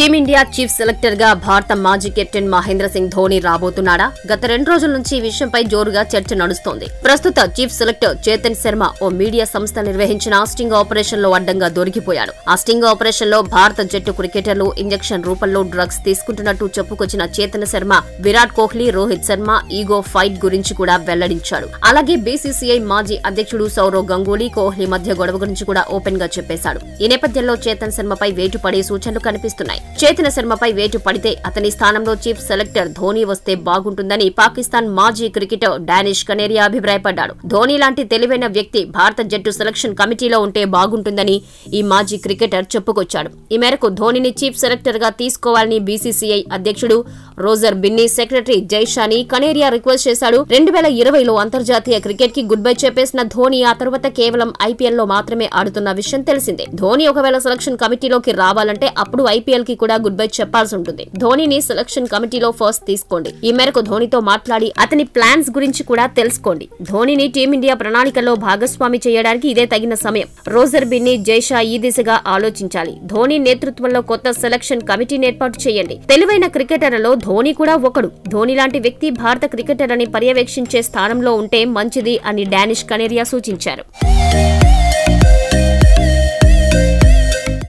team India chief selector గా భారత మాజీ కెప్టెన్ మహేంద్ర సింగ్ ధోని రాబోతున్నాడా గత రెండు రోజుల నుంచి ఈ విషయంపై జోరుగా చర్చ నడుస్తోంది ప్రస్తుత చీఫ్ సెలెక్టర్ చేతన్ శర్మ ఓ మీడియా సంస్థ నిర్వహించిన స్టింగ్ ఆపరేషన్ లో అడ్డంగా దొరికిపోయాడు ఆ స్టింగ్ ఆపరేషన్ లో భారత జట్టు క్రికెటర్లు ఇంజెక్షన్ రూపంలో డ్రగ్స్ తీసుకుంటున్నట్టు చెప్పుకొచ్చిన చేతన్ శర్మ విరాట్ కోహ్లీ రోహిత్ శర్మ ఈగో ఫైట్ గురించి కూడా వెల్లడించాడు అలాగే బీసీసీఐ మాజీ అధ్యక్షుడు సౌరవ్ గంగూలీ కోహ్లీ మధ్య గొడవ గురించి కూడా ఓపెన్ గా చెప్పేశాడు ఈ నేపథ్యంలో చేతన్ శర్మపై వేటు పడే సూచనలు కనిపిస్తున్నాయి చేతన శర్మపై వేటు పడితే అతని స్థానంలో చీఫ్ సెలెక్టర్ ధోని వస్తే బాగుంటుందని పాకిస్తాన్ మాజీ క్రికెటర్ డానిష్ కనేరియా అభిప్రాయపడ్డాడు ధోని లాంటి తెలివైన వ్యక్తి భారత జట్టు సెలక్షన్ కమిటీలో ఉంటే బాగుంటుందని ఈ మాజీ క్రికెటర్ చెప్పుకొచ్చాడు ఈ మేరకు ధోనిని చీఫ్ సెలెక్టర్ గా తీసుకోవాలని బీసీసీఐ అధ్యక్షుడు రోజర్ బిన్నీ సెక్రటరీ జైషాని కనేరియా రిక్వెస్ట్ చేశాడు రెండు వేల ఇరవైలో అంతర్జాతీయ క్రికెట్ కి గుడ్ బై చెప్పేసిన ధోని ఆ తర్వాత కేవలం ఐపీఎల్ లో మాత్రమే ఆడుతున్న విషయం తెలిసిందే ధోని ఒకవేళ సెలక్షన్ కమిటీలోకి రావాలంటే అప్పుడు ఐపీఎల్ కి కూడా గుడ్ బై చెప్పాల్సి ఉంటుంది ధోనిని సెలక్షన్ కమిటీలో ఫస్ట్ తీసుకోండి ఈ మేరకు ధోనితో మాట్లాడి అతని ప్లాన్స్ గురించి కూడా తెలుసుకోండి ధోనిని టీమిండియా ప్రణాళికలో భాగస్వామి చేయడానికి ఇదే తగిన సమయం రోజర్ బిన్ని జైషా ఈ దిశగా ఆలోచించాలి ధోని నేతృత్వంలో కొత్త సెలక్షన్ కమిటీని ఏర్పాటు చేయండి తెలివైన క్రికెటర్లలో ధోని కూడా ఒకడు ధోని లాంటి వ్యక్తి భారత క్రికెటర్ అని పర్యవేక్షించే స్థానంలో ఉంటే మంచిది అని డానిష్ కనేరియా సూచించారు